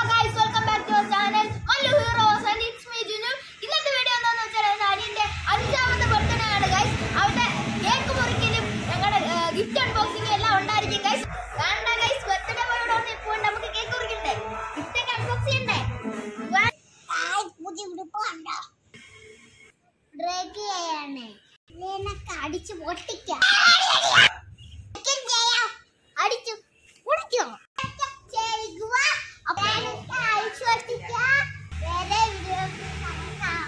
guys, welcome back to our channel. Mallu Heroes and it's me, Junu. ഇന്നത്തെ video എന്താണെന്ന് വെച്ചാൽ അനിയന്റെ അഞ്ചാമത്തെ ബർത്ത്ഡേ ആണ് ഗൈസ് അവന്റെ കേക്ക് മുറിക്കലും ഞങ്ങളുടെ ഗിഫ്റ്റ് അൺബോക്സിംഗ് എല്ലാം ഉണ്ടായിരിക്കും ഗൈസ് വേണ്ട ഗൈസ് ബർത്ത്ഡേ പോയോടെ വന്ന് ഇപ്പോൾ നമുക്ക് കേക്ക് മുറിക്കണ്ടേ ഗിഫ്റ്റ് ഒക്കെ അൺബോക്സ് ചെയ്യണ്ടേ പുതിയ ഉടുപ്പുണ്ടോ ബ്രേക്ക് ചെയ്യാണ് നിനക്ക് അടിച്ചു പൊട്ടിക്കാം അടിച്ചു പൊടിക്കോ ചെയ്യുക അപ്പൊ എനിക്ക് അഴിച്ചു പൊട്ടിക്കാം വേറെ വീഡിയോസ് കാണാം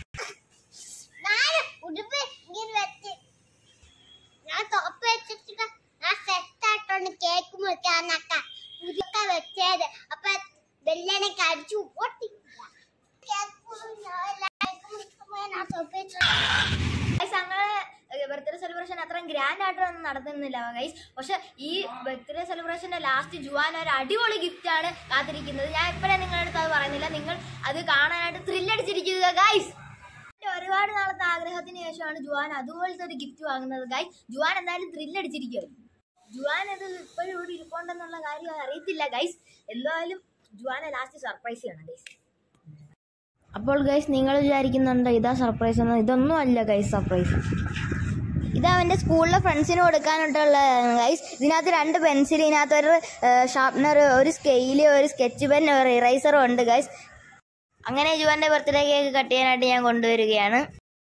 നാല് ഉടുപ്പ് ഇങ്ങനെ വെച്ച് ഞാൻ തോപ്പ് വെച്ചിട്ട് ഞാൻ സെറ്റ് ആയിട്ടാണ് കേക്ക് മുറിക്കാനൊക്കെ ഉരുക്ക വെച്ചത് അപ്പൊ വെള്ളനൊക്കെ അടിച്ചു പൊട്ടിക്കുക കേക്ക് മുറിക്കുമ്പോൾ ഞാൻ തോപ്പ് വെച്ചു ഗൈസ് അങ്ങനെ ബർത്ത്ഡേ സെലിബ്രേഷൻ അത്രയും ഗ്രാൻഡ് ആയിട്ടൊന്നും നടത്തുന്നില്ല ഗൈസ് പക്ഷെ ഈ ബർത്ത്ഡേ സെലിബ്രേഷന്റെ ലാസ്റ്റ് ജുവാൻ ഒരു അടിപൊളി ഗിഫ്റ്റ് ആണ് കാത്തിരിക്കുന്നത് ഞാൻ ഇപ്പോഴേ നിങ്ങളുടെ അടുത്ത് അത് പറയുന്നില്ല നിങ്ങൾ അത് കാണാനായിട്ട് ത്രില്ലടിച്ചിരിക്കുക ഗൈസ് ഒരുപാട് നാളത്തെ ആഗ്രഹത്തിന് ശേഷമാണ് ജുവാൻ അതുപോലത്തെ ഒരു ഗിഫ്റ്റ് വാങ്ങുന്നത് ഗൈസ് ജുവാൻ എന്തായാലും ത്രില്ലടിച്ചിരിക്കും ജുവാൻ ഇത് ഇപ്പോഴും ഇവിടെ ഇരിപ്പുണ്ടെന്നുള്ള കാര്യം അറിയത്തില്ല ഗൈസ് എന്തായാലും ജുവാനെ ലാസ്റ്റ് സർപ്രൈസ് ചെയ്യണം ഗൈസ് അപ്പോൾ ഗൈസ് നിങ്ങൾ വിചാരിക്കുന്നുണ്ടോ ഇതാ സർപ്രൈസ് എന്ന് ഇതൊന്നും അല്ല ഗൈസ് സർപ്രൈസ് ഇത് അവൻ്റെ സ്കൂളിലെ ഫ്രണ്ട്സിന് കൊടുക്കാനായിട്ടുള്ള ഗൈസ് ഇതിനകത്ത് രണ്ട് പെൻസിൽ ഇതിനകത്ത് ഒരു ഷാർപ്നർ ഒരു സ്കെയില് ഒരു സ്കെച്ച് പെൻ ഒരു ഇറൈസറും ഉണ്ട് ഗൈസ് അങ്ങനെ ജുവന്റെ ബർത്ത്ഡേ കേക്ക് കട്ട് ചെയ്യാനായിട്ട് ഞാൻ കൊണ്ടുവരികയാണ്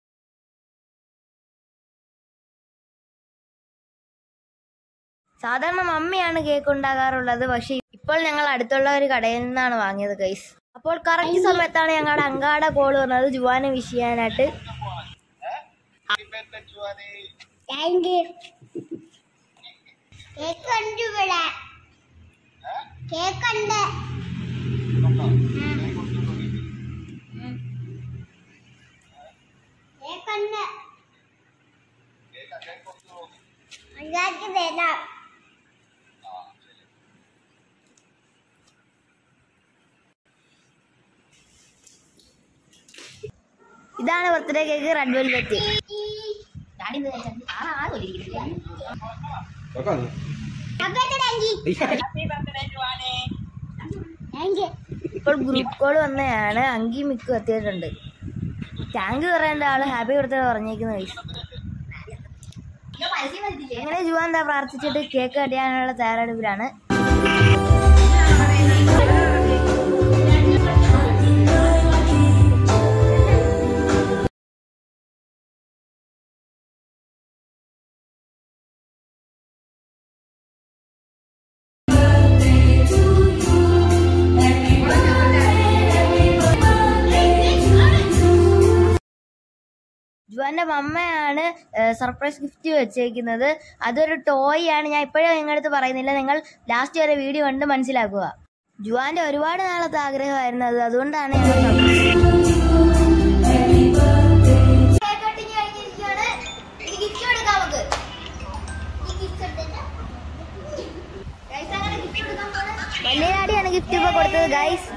സാധാരണ മമ്മിയാണ് കേക്ക് ഉണ്ടാകാറുള്ളത് പക്ഷെ ഇപ്പോൾ ഞങ്ങൾ അടുത്തുള്ള ഒരു കടയിൽ നിന്നാണ് വാങ്ങിയത് ഗൈസ് അപ്പോൾ കറക്റ്റ് സമയത്താണ് ഞങ്ങളുടെ അങ്കാട കോൾ വന്നത് ജുവാനെ വിഷ് ചെയ്യാനായിട്ട് താങ്ക് യു കേക്ക് ഉണ്ട് ഇവിടെ കേക്ക് ഉണ്ട് കേക്ക് ഉണ്ട് ഉണ്ടാക്കി തരാം ഇതാണ് ബർത്ത്ഡേ കേക്ക് റെഡ് വെൽവെറ്റ് ഇപ്പോൾ ഗ്രൂപ്പ് കോൾ വന്നതാണ് അങ്കി മിക്കും എത്തിയിട്ടുണ്ട് ടാങ്ക് പറയേണ്ട ആള് ഹാപ്പി ബർത്ത്ഡേ പറഞ്ഞേക്കുന്ന വയസ്സ് എങ്ങനെ ജുവാൻ എന്താ പ്രാർത്ഥിച്ചിട്ട് കേക്ക് കട്ടിയാനുള്ള തയ്യാറെടുപ്പിലാണ് ജുവാന്റെ മമ്മയാണ് സർപ്രൈസ് ഗിഫ്റ്റ് വെച്ചേക്കുന്നത് അതൊരു ടോയ് ആണ് ഞാൻ ഇപ്പോഴും നിങ്ങളുടെ അടുത്ത് പറയുന്നില്ല നിങ്ങൾ ലാസ്റ്റ് വരെ വീഡിയോ കണ്ട് മനസ്സിലാക്കുക ജുവാന്റെ ഒരുപാട് നാളത്തെ ആഗ്രഹമായിരുന്നു അത് അതുകൊണ്ടാണ് ഞങ്ങൾ വലിയ ഡാഡിയാണ് ഗിഫ്റ്റ് ഇപ്പൊ കൊടുത്തത് ഗൈസ്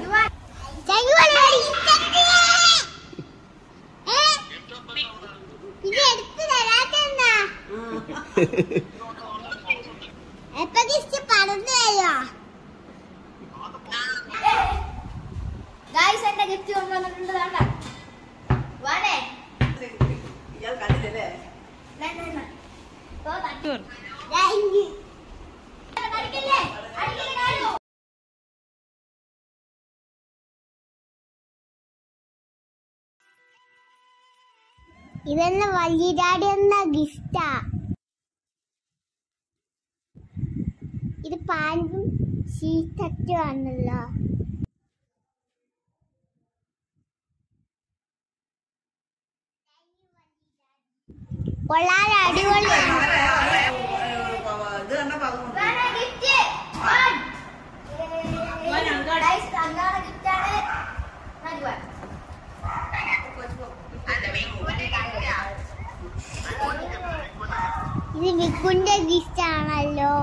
ഇത് എടുത്ത് തരാത്തെന്നാ എപ്പോ ഗിഫ്റ്റ് പറഞ്ഞു തരോ ഗായ്സ് എന്റെ ഗിഫ്റ്റ് കൊണ്ടുവന്നിട്ടുണ്ട് വേണ്ട വാനേ ഇതെന്നെ വലിയ ഡാഡി എന്ന ഗിഫ്റ്റാ ഇത് പാൻറ്റും ഷീറ്ററ്റും ആണല്ലോ കൊള്ളാൻ അടിപൊളിയാണ് ഇത് മിക്കുന്റെ ഗിഫ്റ്റ് ആണല്ലോ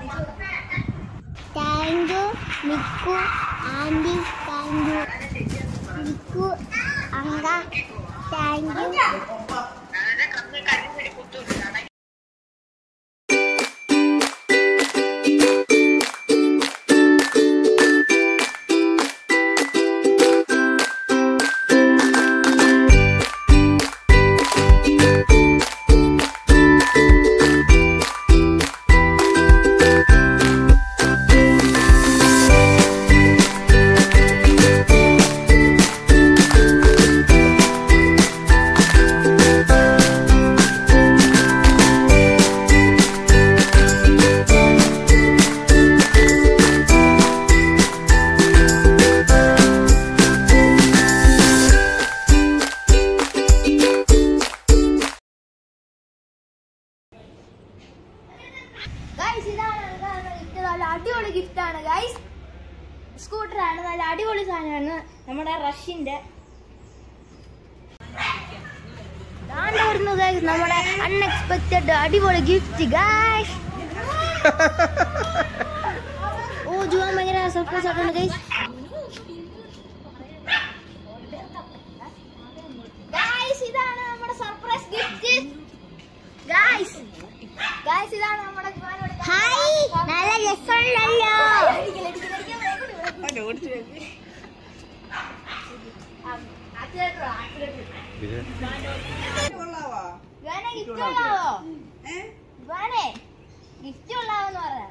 thank you Mikku aunty thank you Mikku അങ്ക താങ്ക് യു സാധനം നല്ല അടിപൊളി സാധനമാണ് നമ്മുടെ റഷ്യന്റെ വരുന്നു ഗൈസ് നമ്മുടെ അൺഎക്സ്പെക്റ്റഡ് അടിപൊളി ഗിഫ്റ്റ് ഗൈസ് ഓ ജുവാൻ ഭയങ്കര സർപ്രൈസ് ആയിട്ടുണ്ട് ഗൈസ് ഗൈസ് ഇതാണ് നമ്മുടെ സർപ്രൈസ് ഗിഫ്റ്റ് ഗൈസ് ഗൈസ് ഇതാണ് നമ്മുടെ ജുവാനോട് ഹായ് നല്ല രസമുണ്ടല്ലോ ജുവാനെ ഗിഫ്റ്റ് കൊള്ളാവോ ജുവാനെ ഗിഫ്റ്റ് കൊള്ളാവോന്ന് പറയാം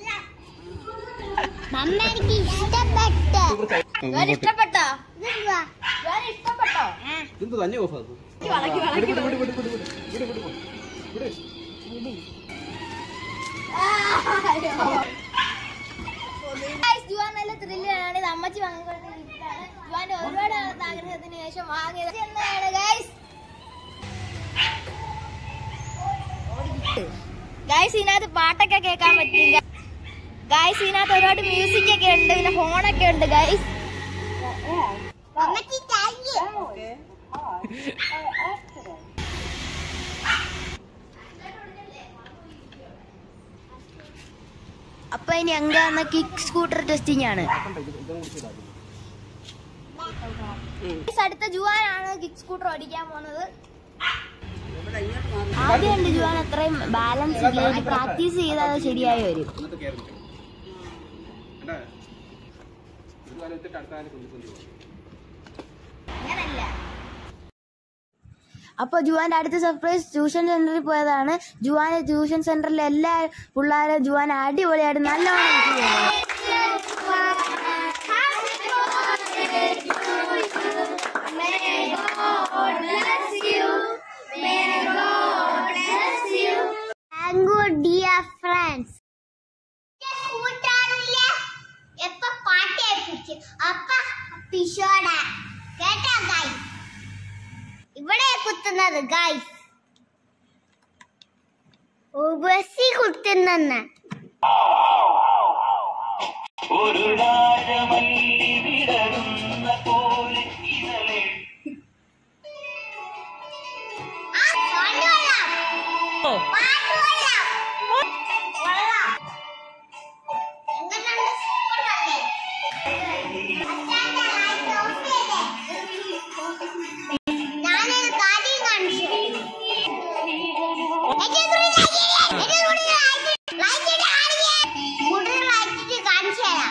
മമ്മ എനിക്ക് ഇഷ്ടപ്പെട്ടു ജുവാൻ ഇഷ്ടപ്പെട്ടോ ഇതെന്തുവാ? ജുവാൻ ഇഷ്ടപ്പെട്ടോ ഇതെന്ത് തന്നെ ഓഫ് ആക്കും വളക്കി വളക്കി Guys, ജുവാൻ നല്ല ത്രില്ലാണ് ഇത് അമ്മച്ചി വാങ്ങിക്കൊടുത്ത ഗിഫ്റ്റാണ് ജുവാന്റെ ഒരുപാട് കാലത്തെ ആഗ്രഹത്തിന് ശേഷം വാങ്ങിയത് എന്നതാണ് ഗൈസ് ഗൈസ് ഇതിനകത്ത് പാട്ടൊക്കെ കേൾക്കാൻ പറ്റും ഗൈസ് ഇതിനകത്ത് ഒരുപാട് മ്യൂസിക് ഒക്കെ ഉണ്ട് പിന്നെ ഫോണൊക്കെ ഉണ്ട് ഗൈസ് അമ്മച്ചി താങ്ക് യു അപ്പൊ ഇനി എങ്കാന്ന കിക്ക് സ്കൂട്ടർ ടെസ്റ്റിംഗ് ആണ് Guys, അടുത്ത ജുവാനാണ് കിക്ക് സ്കൂട്ടർ ഓടിക്കാൻ പോകുന്നത് ആദ്യം ഉണ്ട് ജുവാൻ അത്രയും ബാലൻസ് ഇല്ല പ്രാക്ടീസ് ചെയ്താൽ അത് ശരിയായി വരും എന്നിട്ട് കയറുന്നു കണ്ടാ ഒരു കാലം എത്തിയിട്ട് അടുത്ത കാലം കൊണ്ടുപോയി അങ്ങനല്ല അപ്പൊ ജുവാന്റെ അടുത്ത സർപ്രൈസ് ട്യൂഷൻ സെന്ററിൽ പോയതാണ് ജുവാന്റെ ട്യൂഷൻ സെന്ററിലെ എല്ലാ പിള്ളേരും ജുവാൻ അടിപൊളിയായിട്ട് നല്ലോണം ചെയ്യുന്നു താങ്ക് യു ഡിയർ ഫ്രണ്ട്സ് കൂട്ടാറില്ല എപ്പ പാട്ട് ഏൽപ്പിച്ചു അപ്പ പിഷോട കേട്ടോ ഗൈസ് ഇവിടെ കുത്തുന്നത് ഗൈസ് ബസ്സി കുത്തുന്നെന്ന് ഒരു രാജമല്ലി വിടരുന്ന പോലെ ഇതളെ ആ പാട്ട് കൊള്ളാം പാട്ട് കൊള്ളാം കൊള്ളാം എങ്ങനെയുണ്ട് സൂപ്പർ അല്ലേ അച്ഛൻ്റെ ലൈറ്റ് ഓഫ് ചെയ്തേ ഞാനൊരു കാര്യം കാണിച്ചു എന്റെ കൂടെ ലൈറ്റ് എന്റെ കൂടെ ലൈറ്റ് ലൈറ്റ് കാണിക്കേ കൂടുതൽ ലൈറ്റ് കാണിച്ചു തരാം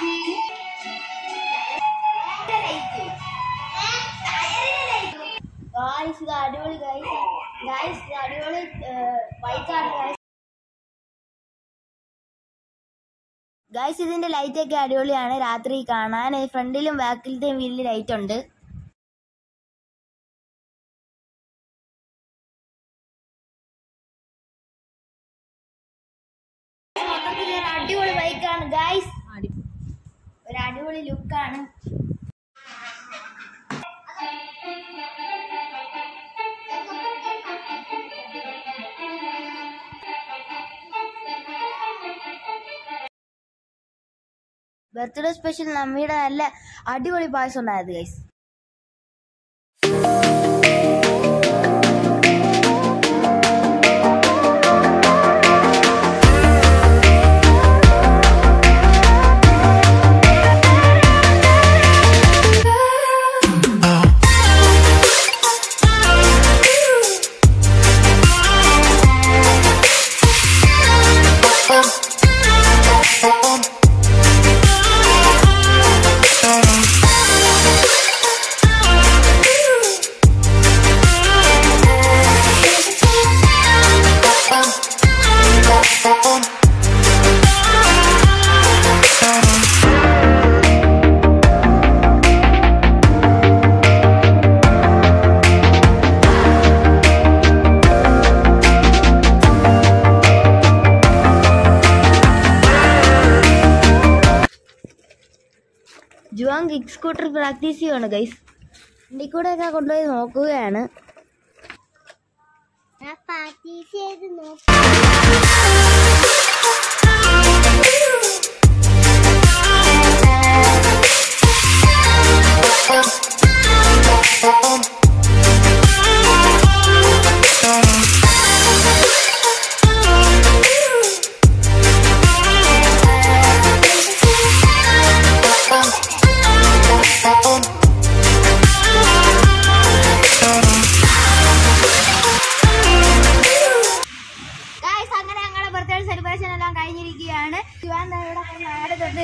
ഗായ്സ് ഇത് അടിപൊളി ഗായ്സ് ഗായ്സ് ഇത് അടിപൊളി ബൈക്കാണ് ഗായ്സ് ഗായ്സ് ഇതിന്റെ ലൈറ്റ് ഒക്കെ അടിപൊളിയാണ് രാത്രി കാണാൻ ഫ്രണ്ടിലും ബാക്കിലത്തെയും വീലിൽ ലൈറ്റ് ഉണ്ട് മൊത്തത്തിൽ ഒരു അടിപൊളി ബൈക്കാണ് ഗായ്സ് ഒരു അടിപൊളി ലുക്കാണ് ബർത്ത്ഡേ സ്പെഷ്യൽ നമ്മയുടെ നല്ല അടിപൊളി പായസം ഉണ്ടായത് guys Juan kick scooter practice ചെയ്യുവാണ് ഗൈസ് വണ്ടി കൂടെ ഒക്കെ കൊണ്ടുപോയി നോക്കുകയാണ് ഞാൻ പ്രാക്ടീസ് ചെയ്ത് നോക്കാം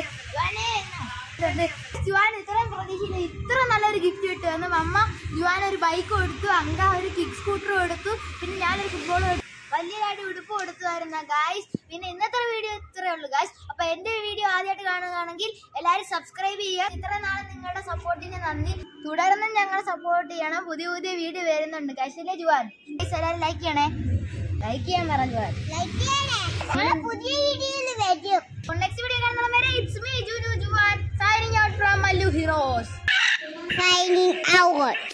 ജുവാൻ ഇത്രയും പ്രതീക്ഷയില്ല ഇത്ര നല്ലൊരു ഗിഫ്റ്റ് കിട്ടുമെന്ന് അമ്മ ജുവാൻ ഒരു ബൈക്ക് കൊടുത്തു അങ്ക ഒരു കിക്ക് സ്കൂട്ടർ കൊടുത്തു പിന്നെ ഞാനൊരു ഫുട്ബോൾ കൊടുത്തു വലിയതായിട്ട് ഉടുപ്പ് കൊടുത്തുമായിരുന്ന ഗായ്സ് പിന്നെ ഇന്നത്തെ വീഡിയോ ഇത്രയേ ഉള്ളൂ ഗായ്സ് അപ്പൊ എന്റെ വീഡിയോ ആദ്യമായിട്ട് കാണുകയാണെങ്കിൽ എല്ലാവരും സബ്സ്ക്രൈബ് ചെയ്യുക ഇത്ര നാളെ നിങ്ങളുടെ സപ്പോർട്ടിന് നന്ദി തുടർന്നും ഞങ്ങളെ സപ്പോർട്ട് ചെയ്യണം പുതിയ പുതിയ വീഡിയോ വരുന്നുണ്ട് ഗായ്സ് അല്ലേ ജുവാൻ ഗായ്സ് എല്ലാവരും ലൈക്ക് ചെയ്യണേ ലൈക്ക് ചെയ്യാൻ പറ ജുവാൻ ലൈക്ക് ചെയ്യണേ നമ്മള് പുതിയ വീഡിയോയിൽ വരും നെക്സ്റ്റ് വീഡിയോ കാണുന്നത് വരെ it's me Juju Juan signing out from Mallu heroes signing out